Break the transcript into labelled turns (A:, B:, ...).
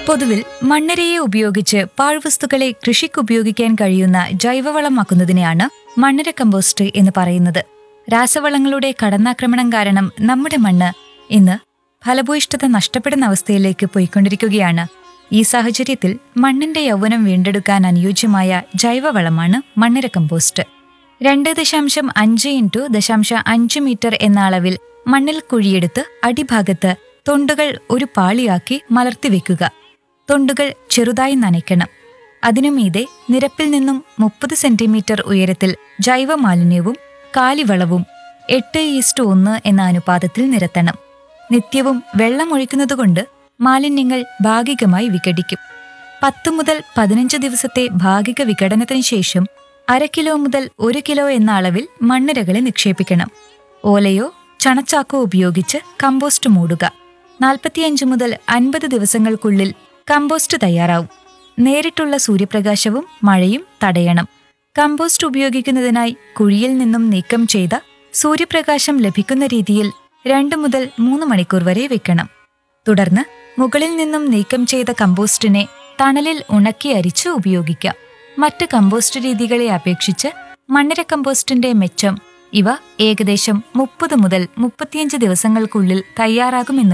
A: പൊതുവിൽ മണ്ണരയെ ഉപയോഗിച്ച് പാഴ്വസ്തുക്കളെ കൃഷിക്ക് ഉപയോഗിക്കാൻ കഴിയുന്ന ജൈവവളമാക്കുന്നതിനെയാണ് മണ്ണര കമ്പോസ്റ്റ് എന്ന് പറയുന്നത് രാസവളങ്ങളുടെ കടന്നാക്രമണം കാരണം നമ്മുടെ മണ്ണ് ഇന്ന് ഫലഭൂയിഷ്ഠത നഷ്ടപ്പെടുന്ന അവസ്ഥയിലേക്ക് പോയിക്കൊണ്ടിരിക്കുകയാണ് ഈ സാഹചര്യത്തിൽ മണ്ണിന്റെ യൗവനം വീണ്ടെടുക്കാൻ അനുയോജ്യമായ ജൈവവളമാണ് മണ്ണര കമ്പോസ്റ്റ് രണ്ട് ദശാംശം അഞ്ച് ഇൻറ്റു ദശാംശ അഞ്ച് മീറ്റർ എന്ന അളവിൽ മണ്ണിൽ കുഴിയെടുത്ത് അടിഭാഗത്ത് തൊണ്ടുകൾ ഒരു പാളിയാക്കി മലർത്തിവെക്കുക തൊണ്ടുകൾ ചെറുതായി നനയ്ക്കണം അതിനുമീതെ നിരപ്പിൽ നിന്നും മുപ്പത് സെന്റിമീറ്റർ ഉയരത്തിൽ ജൈവമാലിന്യവും കാലിവളവും എട്ട് ഈസ്റ്റ് ഒന്ന് എന്ന അനുപാതത്തിൽ നിരത്തണം നിത്യവും വെള്ളമൊഴിക്കുന്നതുകൊണ്ട് മാലിന്യങ്ങൾ ഭാഗികമായി വിഘടിക്കും പത്ത് മുതൽ പതിനഞ്ച് ദിവസത്തെ ഭാഗിക വിഘടനത്തിന് ശേഷം അര കിലോ മുതൽ ഒരു കിലോ എന്ന അളവിൽ മണ്ണിരകളെ നിക്ഷേപിക്കണം ഓലയോ ചണച്ചാക്കോ ഉപയോഗിച്ച് കമ്പോസ്റ്റ് മൂടുക നാൽപ്പത്തിയഞ്ച് മുതൽ അൻപത് ദിവസങ്ങൾക്കുള്ളിൽ കമ്പോസ്റ്റ് തയ്യാറാവും നേരിട്ടുള്ള സൂര്യപ്രകാശവും മഴയും തടയണം കമ്പോസ്റ്റ് ഉപയോഗിക്കുന്നതിനായി കുഴിയിൽ നിന്നും നീക്കം ചെയ്ത സൂര്യപ്രകാശം ലഭിക്കുന്ന രീതിയിൽ രണ്ട് മുതൽ മൂന്ന് മണിക്കൂർ വരെ വെക്കണം തുടർന്ന് മുകളിൽ നിന്നും നീക്കം ചെയ്ത കമ്പോസ്റ്റിനെ തണലിൽ ഉണക്കി അരിച്ച് ഉപയോഗിക്കാം മറ്റ് കമ്പോസ്റ്റ് രീതികളെ അപേക്ഷിച്ച് മണ്ണിര കമ്പോസ്റ്റിന്റെ മെച്ചം ഇവ ഏകദേശം മുപ്പത് മുതൽ മുപ്പത്തിയഞ്ച് ദിവസങ്ങൾക്കുള്ളിൽ തയ്യാറാകുമെന്ന്